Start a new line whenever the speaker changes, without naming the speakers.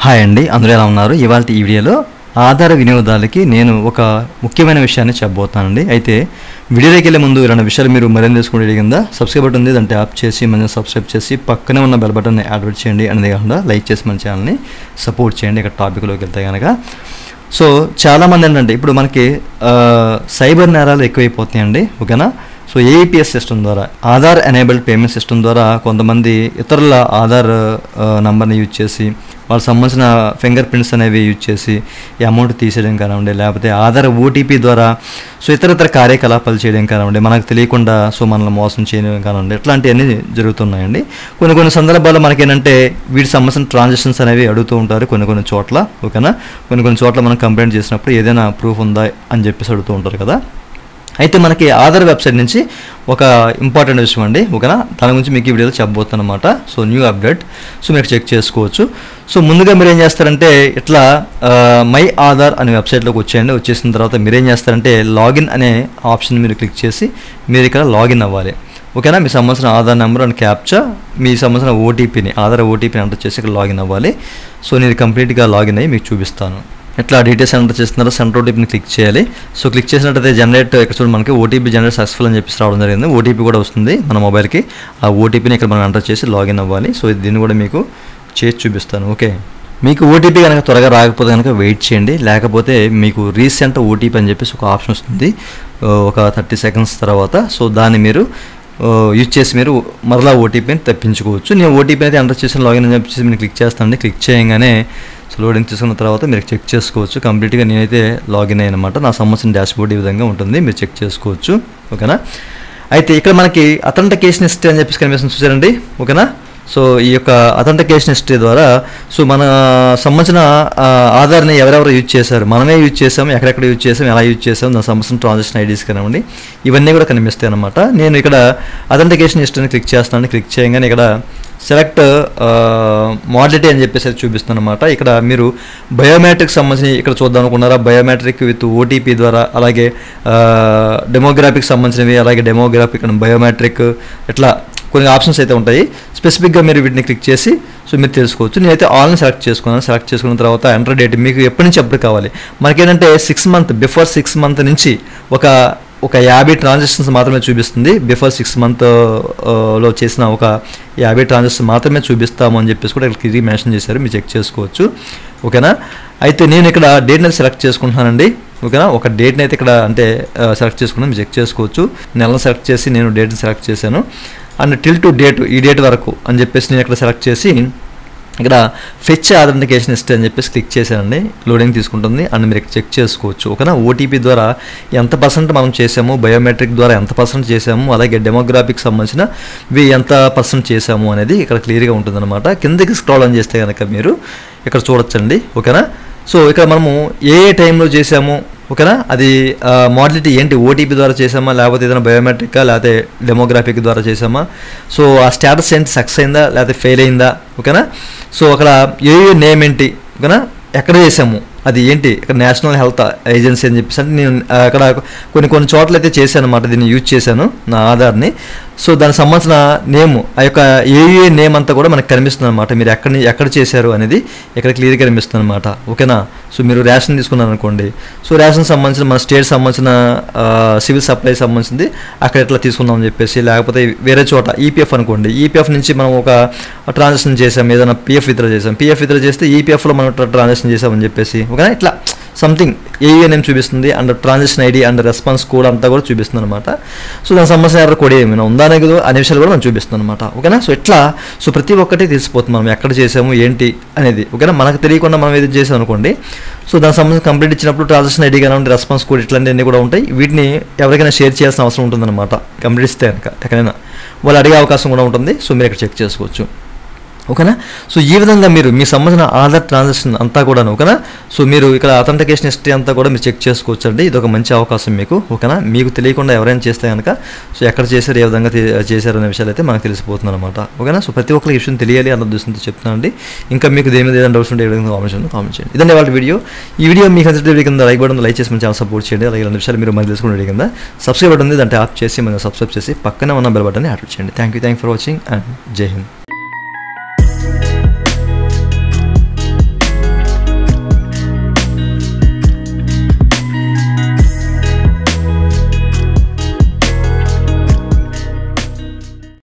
hi అండి అందరూ ఎలా ఉన్నారు ఇవాళ ఈ వీడియోలో ఆధార వినియోగదారులకి నేను ఒక ముఖ్యమైన విషయాన్ని చెప్పబోతానండి అయితే వీడియోలోకి వెళ్ళే ముందు ఇలాంటి విషయాలు మీరు మరింత తెలుసుకుంటే కింద సబ్స్క్రైబ్ బటన్ ఉంది దాన్ని ట్యాప్ చేసి మంచిగా సబ్స్క్రైబ్ చేసి పక్కనే ఉన్న బెల్ బటన్ని యాక్టివేట్ చేయండి అనేది కాకుండా లైక్ చేసి మన ఛానల్ని సపోర్ట్ చేయండి ఇక్కడ టాపిక్లోకి వెళ్తే కనుక సో చాలామంది ఏంటంటే ఇప్పుడు మనకి ఆ, సైబర్ నేరాలు ఎక్కువైపోతున్నాయండి ఓకేనా సో ఏఈపిఎస్ సిస్టమ్ ద్వారా ఆధార్ ఎనేబుల్డ్ పేమెంట్ సిస్టమ్ ద్వారా కొంతమంది ఇతరుల ఆధార్ ఆ, నంబర్ని యూజ్ చేసి వాళ్ళకి సంబంధించిన ఫింగర్ ప్రింట్స్ అనేవి యూజ్ చేసి ఈ అమౌంట్ తీసేయడం కానివ్వండి లేకపోతే ఆధార్ ఓటీపీ ద్వారా సో ఇతర ఇతర కార్యకలాపాలు చేయడం కానివ్వండి మనకు తెలియకుండా సో మనల్ని మోసం చేయడం కానివ్వండి ఇట్లాంటివన్నీ జరుగుతున్నాయండి కొన్ని కొన్ని సందర్భాల్లో మనకేంటంటే వీటి సంబంధించిన ట్రాన్సాక్షన్స్ అనేవి అడుగుతూ ఉంటారు కొన్ని కొన్ని చోట్ల ఓకేనా కొన్ని కొన్ని చోట్ల మనం కంప్లైంట్ చేసినప్పుడు ఏదైనా ప్రూఫ్ ఉందా అని చెప్పేసి అడుగుతూ ఉంటారు కదా అయితే మనకి ఆధార్ వెబ్సైట్ నుంచి ఒక ఇంపార్టెంట్ విషయం అండి ఓకేనా దాని గురించి మీకు ఈ వీడియోలో చెప్పబోతాను అనమాట సో న్యూ అప్డేట్ సో మీరు చెక్ చేసుకోవచ్చు సో ముందుగా మీరు ఏం చేస్తారంటే ఇట్లా ఆ, మై ఆధార్ అనే వెబ్సైట్లోకి వచ్చేయండి వచ్చేసిన తర్వాత మీరు ఏం చేస్తారంటే లాగిన్ అనే ఆప్షన్ మీరు క్లిక్ చేసి మీరు ఇక్కడ లాగిన్ అవ్వాలి ఓకేనా మీ సంబంధించిన ఆధార్ నెంబర్ అండ్ క్యాప్చా మీ సంబంధించిన ఓటీపీని ఆధార్ ఓటీపీని ఎంటర్ చేసి ఇక్కడ లాగిన్ అవ్వాలి సో నేను కంప్లీట్గా లాగిన్ అయ్యి మీకు చూపిస్తాను ఇట్లా డీటెయిల్స్ ఎంటర్ చేస్తున్నారో సెంటర్ ఓటీపీని క్లిక్ చేయాలి సో క్లిక్ చేసినట్టయితే జనరేట్ ఇక్కడ చూడండి మనకి ఓటీపీ జనరేట్ సక్సెస్ఫుల్ అని చెప్పేసి రావడం జరిగింది ఓటీపీ కూడా వస్తుంది మన మొబైల్కి ఆ ఓటీపీని ఇక్కడ మనం ఎంటర్ చేసి లాగిన్ అవ్వాలి సో దీన్ని కూడా మీకు చేసి చూపిస్తాను ఓకే మీకు ఓటీపీ కనుక త్వరగా రాకపోతే కనుక వెయిట్ చేయండి లేకపోతే మీకు రీసెంట్ ఓటీపీ అని చెప్పేసి ఒక ఆప్షన్ వస్తుంది ఆ, ఒక థర్టీ సెకండ్స్ తర్వాత సో దాన్ని మీరు ఆ, యూజ్ చేసి మీరు మరలా ఓటీపీని తెప్పించుకోవచ్చు నేను ఓటీపీ అయితే ఎంటర్ చేసిన లాగిన్ అని చెప్పేసి మీరు క్లిక్ చేస్తానండి క్లిక్ చేయగానే సో లోడింగ్ తీసుకున్న తర్వాత మీరు చెక్ చేసుకోవచ్చు కంప్లీట్గా నేనైతే లాగిన్ అయ్యానమాట నా సంబంధించిన డాష్బోర్డ్ ఈ విధంగా ఉంటుంది మీరు చెక్ చేసుకోవచ్చు ఓకేనా అయితే ఇక్కడ మనకి అథెంటికేషన్ హిస్టరీ అని చెప్పేసి కనిపిస్తుంది చూసారండి ఓకేనా సో ఈ యొక్క అథెంటికేషన్ హిస్టరీ ద్వారా సో మన సంబంధించిన ఆ, ఆధార్ని ఎవరెవరు యూజ్ చేశారు మనమే యూజ్ చేసాం ఎక్కడెక్కడ యూజ్ చేసాం ఎలా యూజ్ చేసాం దానికి సంబంధించిన ట్రాన్సాక్షన్ ఐడీస్ కానివ్వండి ఇవన్నీ కూడా కనిపిస్తాయి అనమాట నేను ఇక్కడ అథెంటికేషన్ హిస్టరీని క్లిక్ చేస్తాను క్లిక్ చేయగానే ఇక్కడ సెలెక్ట్ మోడలిటీ అని చెప్పేసి అది చూపిస్తుంది అనమాట ఇక్కడ మీరు బయోమెట్రిక్ సంబంధించి ఇక్కడ చూద్దాం అనుకున్నారా బయోమెట్రిక్ విత్ ఓటీపీ ద్వారా అలాగే డెమోగ్రాఫిక్ సంబంధించినవి అలాగే డెమోగ్రాఫిక్ అండ్ బయోమెట్రిక్ ఇట్లా కొన్ని ఆప్షన్స్ అయితే ఉంటాయి స్పెసిఫిక్గా మీరు వీటిని క్లిక్ చేసి సో మీరు తెలుసుకోవచ్చు నేనైతే ఆల్ని సెలెక్ట్ చేసుకున్నాను సెలెక్ట్ చేసుకున్న తర్వాత ఎంటర్ డేట్ మీకు ఎప్పటి నుంచి ఎప్పుడు కావాలి మనకేంటంటే six month before six month నుంచి ఒక ఒక యాభై ట్రాన్సాక్షన్స్ మాత్రమే చూపిస్తుంది బిఫోర్ సిక్స్ మంత్ లో చేసిన ఒక యాభై ట్రాన్సాక్షన్ మాత్రమే చూపిస్తాము అని చెప్పేసి కూడా ఇక్కడ క్లియర్ మెన్షన్ చేశారు మీరు చెక్ చేసుకోవచ్చు ఓకేనా అయితే నేను ఇక్కడ డేట్ని సెలెక్ట్ చేసుకుంటున్నానండి ఓకేనా ఒక డేట్ని అయితే ఇక్కడ అంటే సెలెక్ట్ చేసుకున్నాను మీరు చెక్ చేసుకోవచ్చు నెలను సెలెక్ట్ చేసి నేను డేట్ని సెలెక్ట్ చేశాను అండ్ టిల్ టు డేట్ ఈ డేట్ వరకు అని చెప్పేసి నేను ఇక్కడ సెలెక్ట్ చేసి ఇక్కడ ఫెచ్ అథెంటికేషన్ హిస్టరీ అని చెప్పేసి క్లిక్ చేశానండి లోడింగ్ తీసుకుంటుంది అండ్ మీరు చెక్ చేసుకోవచ్చు ఓకేనా ఓటీపీ ద్వారా ఎంత పర్సెంట్ మనం చేసాము బయోమెట్రిక్ ద్వారా ఎంత పర్సెంట్ చేసాము అలాగే డెమోగ్రాఫిక్ సంబంధించిన ఇవి ఎంత పర్సెంట్ చేసాము అనేది ఇక్కడ క్లియర్గా ఉంటుందన్నమాట కిందకి స్క్రాల్ ఆన్ చేస్తే కనుక మీరు ఇక్కడ చూడొచ్చండి ఓకేనా సో ఇక్కడ మనము ఏ ఏ టైంలో చేసాము ఓకేనా అది మోడలిటీ ఏంటి ఓటీపీ ద్వారా చేసామా లేకపోతే ఏదైనా బయోమెట్రికా లేకపోతే డెమోగ్రాఫిక్ ద్వారా చేసామా సో ఆ స్టేటస్ ఏంటి సక్సెస్ అయిందా లేకపోతే ఫెయిల్ అయిందా ఓకేనా సో అక్కడ ఏ ఏ నేమ్ ఏంటి ఓకేనా ఎక్కడ చేసాము అది ఏంటి ఇక్కడ నేషనల్ హెల్త్ ఏజెన్సీ అని చెప్పేసి అంటే నేను ఆ, అక్కడ కొన్ని కొన్ని చోట్ల అయితే చేశాను అనమాట దీన్ని యూజ్ చేశాను నా ఆధార్ని సో దానికి సంబంధించిన నేమ్ ఆ యొక్క ఏఏ నేమ్ అంతా కూడా మనకు కనిపిస్తుంది అనమాట మీరు ఎక్కడ ఎక్కడ చేశారు అనేది ఇక్కడ క్లియర్గా కనిపిస్తుంది అనమాట ఓకేనా సో మీరు రేషన్ తీసుకున్నారు అనుకోండి సో రేషన్ సంబంధించిన మన స్టేట్ సంబంధించిన సివిల్ సప్లై సంబంధించింది అక్కడ ఎట్లా తీసుకుందాం అని చెప్పేసి లేకపోతే వేరే చోట ఈపీఎఫ్ అనుకోండి ఈపీఎఫ్ నుంచి మనం ఒక ట్రాన్సాక్షన్ చేసాం ఏదైనా పిఎఫ్ విత్డ్రా చేసాం పిఎఫ్ విత్డ్రా చేస్తే ఈపీఎఫ్లో మనం ట్రాన్సాక్షన్ చేసామని చెప్పేసి ఓకేనా ఇట్లా సంథింగ్ ఏఈ నేమ్ చూపిస్తుంది and transaction ID and response code అంతా కూడా చూపిస్తుంది అనమాట సో దాని సంబంధించిన ఎవరు కోడ్ ఏమైనా ఉందా అనేది కూడా అనే విషయాలు కూడా మనం చూపిస్తుంది అనమాట ఓకేనా సో ఇట్లా సో ప్రతి ఒక్కటి తెలిసిపోతుంది మనం ఎక్కడ చేసాము ఏంటి అనేది ఓకేనా మనకు తెలియకుండా మనం ఏది చేసాం అనుకోండి సో దానికి సంబంధించి కంప్లీట్ ఇచ్చినప్పుడు ట్రాన్సాక్షన్ ఐడి కానీ రెస్పాన్స్ కోడ్ ఇట్లాంటివన్నీ కూడా ఉంటాయి వీటిని ఎవరికైనా షేర్ చేయాల్సిన అవసరం ఉంటుందన్నమాట కంప్లీట్ ఇస్తే కనుక ఎక్కడైనా వాళ్ళు అడిగే అవకాశం కూడా ఉంటుంది సో మీరు ఇక్కడ చెక్ చేసుకోవచ్చు ఓకేనా సో ఈ విధంగా మీరు మీ సంబంధించిన ఆధార్ ట్రాన్సాక్షన్ అంతా కూడా ఓకేనా సో మీరు ఇక్కడ అథెంటికేషన్ హిస్టరీ అంతా కూడా మీరు చెక్ చేసుకోవచ్చు అండి ఇది ఒక మంచి అవకాశం మీకు ఓకేనా మీకు తెలియకుండా ఎవరైనా చేస్తే కనుక సో ఎక్కడ చేశారు ఏ విధంగా తీ- చేశారు అనే విషయాలు అయితే మనకు తెలిసిపోతుంది అనమాట ఓకేనా సో ప్రతి ఒక్కరికి ఈ విషయం తెలియాలి అన్న ఉద్దేశంతో చెప్తున్నాను అండి ఇంకా మీకు దేని మీద ఏదైనా డౌట్స్ ఉంటే ఏ విధంగా కామెంట్ కామెంట్ చేయండి ఇదండి వాళ్ళ వీడియో ఈ వీడియో మీకు నచ్చితే కింద లైక్ బటన్ లైక్ చేసి మన ఛానల్ సపోర్ట్ చేయండి అలాగే రెండు విషయాలు మీరు మరి తెలుసుకునే కింద సబ్స్క్రైబ్ బటన్ ఉంది దాన్ని ట్యాప్ చేసి మనం సబ్స్క్రైబ్ చేసి పక్కనే ఉన్న బెల్ బటన్ యాడ్ చేయండి thank you thank for watching and జై హింద్